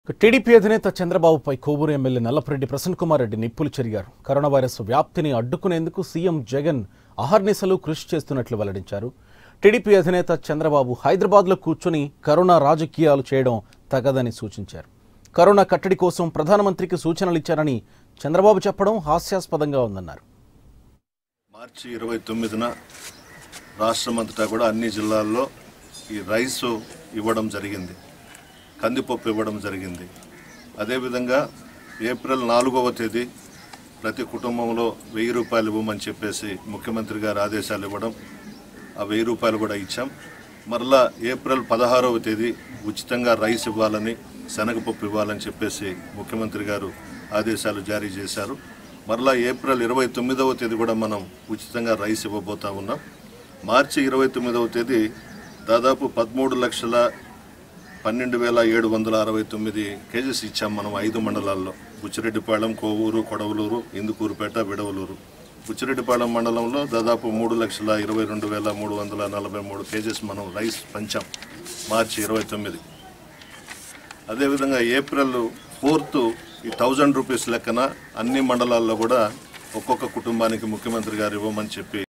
TDP అధినేత చంద్రబాబుపై Kovur MLA Nallapureddy Prasanna Kumar Reddy నిప్పులు చెరిగారు కరోనా వైరస్ వ్యాప్తిని అడ్డుకునేందుకు సీఎం జగన్ అహర్నిశలు కృషి చేస్తున్నట్లు వెల్లడించారు టీడీపీ అధినేత చంద్రబాబు హైదరాబాద్లో కూర్చొని కరోనా రాజకీయాలు చేయడం తగదని సూచించారు కరోనా కట్టడి కోసం ప్రధానమంత్రికి సూచనలు ఇచ్చారని చంద్రబాబు చెప్పడం హాస్యాస్పదంగా ఉందన్నారు మార్చి ఇరవై తొమ్మిదిన రాష్ట్రమంతటా కూడా అన్ని జిల్లాల్లో ఈ రైస్ ఇవ్వడం జరిగింది కందిపప్పు ఇవ్వడం జరిగింది అదేవిధంగా ఏప్రిల్ నాలుగవ తేదీ ప్రతి కుటుంబంలో వెయ్యి రూపాయలు ఇవ్వమని చెప్పేసి ముఖ్యమంత్రి గారు ఆదేశాలు ఇవ్వడం ఆ వెయ్యి రూపాయలు కూడా ఇచ్చాం మరలా ఏప్రిల్ పదహారవ తేదీ ఉచితంగా రైస్ ఇవ్వాలని శనగపప్పు ఇవ్వాలని చెప్పేసి ముఖ్యమంత్రి గారు ఆదేశాలు జారీ చేశారు మరలా ఏప్రిల్ ఇరవై తొమ్మిదవ తేదీ కూడా మనం ఉచితంగా రైస్ ఇవ్వబోతా ఉన్నాం మార్చి ఇరవై తొమ్మిదవ తేదీ దాదాపు పదమూడు లక్షల పన్నెండు వేల ఏడు వందల అరవై తొమ్మిది కేజెస్ ఇచ్చాం మనం ఐదు మండలాల్లో బుచ్చిరెడ్డిపాళెం కోవూరు కొడవలూరు ఇందుకూరుపేట విడవలూరు బుచ్చిరెడ్డిపాళెం మండలంలో దాదాపు మూడు లక్షల ఇరవై రెండు వేల మూడు వందల నలభై మూడు కేజెస్ మనం రైస్ పంచాం మార్చి ఇరవై తొమ్మిది అదేవిధంగా ఏప్రిల్ ఫోర్త్ ఈ థౌజండ్ రూపీస్ లెక్కన అన్ని మండలాల్లో కూడా ఒక్కొక్క కుటుంబానికి ముఖ్యమంత్రి గారు ఇవ్వమని చెప్పి